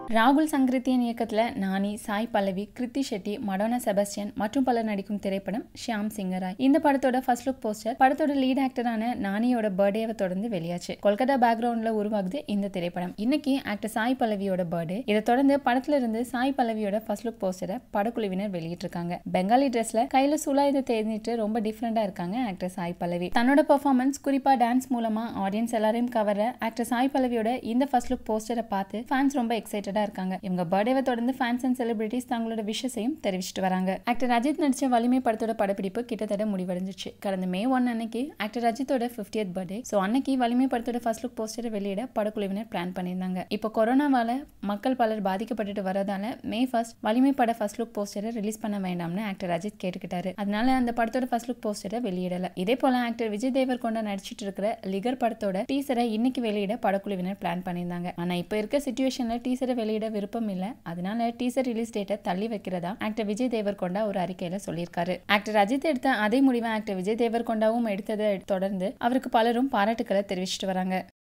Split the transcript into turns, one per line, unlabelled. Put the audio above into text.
ராகுல் சங்கரித்தியன் இயக்கத்துல நானி சாய் பல்லவி கிருத்தி ஷெட்டி மடோனா செபஸ்டியன் மற்றும் பலர் நடிக்கும் திரைப்படம் ஷியாம் சிங்கராய் இந்த படத்தோட ஃபர்ஸ்ட் லுக் போஸ்டர் படத்தோட லீட் ஆக்டரான நானியோட பர்த்டேவை தொடர்ந்து வெளியாச்சு கொல்கத்தா பேக்ரவுண்ட்ல உருவாகுது இந்த திரைப்படம் இன்னைக்கு ஆக்டர் சாய் பல்லவியோட பர்த்டே இதை தொடர்ந்து படத்துல இருந்து சாய் பல்லவியோட ஃபர்ஸ்ட் லுக் போஸ்டரை படக்குழுவினர் வெளியிட்டிருக்காங்க பெங்காலி ட்ரெஸ்ல கையில சுலாயுத தேர்ந்துட்டு ரொம்ப டிஃப்ரெண்டா இருக்காங்க ஆக்டர் சாய் பல்லவி தன்னோட பெர்ஃபார்மன்ஸ் குறிப்பா டான்ஸ் மூலமா ஆடியன்ஸ் எல்லாரையும் கவர ஆக்டர் சாய் பல்லவியோட இந்த ஃபர்ஸ்ட் லுக் போஸ்டரை பார்த்து ஃபேன்ஸ் ரொம்ப எக்ஸைட்டடா இருக்காங்க இவங்க பர்த்டேவை தொடர்ந்து ஃபேன்ஸ் அண்ட் செலிபிரிட்டிஸ் தங்களோட விஷஸையும் தெரிவிச்சிட்டு வராங்க ஆக்டர் அஜித் நடிச்ச வலிமை படத்தோட படப்பிடிப்பு கிட்டத்தட்ட முடிவடைஞ்சிச்சு கடந்த மே ஒன் அன்னைக்கு ஆக்டர் அஜித்தோட ஃபிஃப்டியத் பர்த்டே ஸோ அன்னைக்கு வலிமை படத்தோட ஃபர்ஸ்ட் லுக் போஸ்டரை வெளியிட படக்குழுவினர் பிளான் பண்ணியிருந்தாங்க இப்போ கொரோனாவால மக்கள் பலர் பாதிக்கப்பட்டுட்டு வரதால மே ஃபர்ஸ்ட் வலிமை பட ஃபர்ஸ்ட் லுக் போஸ்டரை ரிலீஸ் பண்ண வேண்டாம்னு ஆக்டர் அஜித் கேட்டுக்கிட்டாரு அதனால அந்த படத்தோட ஃபர்ஸ்ட் லுக் போஸ்டரை வெளியிடல இதே போல ஆக்டர் விஜய் தேவர் கொண்ட நடிச்சிட்டு இருக்கிற லிகர் படத்தோட டீசரை இன்னைக்கு வெளியிட படக்குழுவினர் பிளான் பண்ணியிருந்தாங்க ஆனா இப்போ இருக்க சுச்சுவேஷன்ல டீசரை வெளியிட விருப்பம் இல்ல அதனால டீசர் ரிலீஸ் டேட்டை தள்ளி வைக்கிறதா ஆக்டர் விஜய் தேவர் கொண்டா ஒரு அறிக்கையில சொல்லியிருக்காரு ஆக்டர் அஜித் எடுத்த அதே முடிவை ஆக்டர் விஜய் தேவர் கொண்டாவும் எடுத்ததை தொடர்ந்து அவருக்கு பலரும் பாராட்டுக்களை தெரிவிச்சிட்டு வராங்க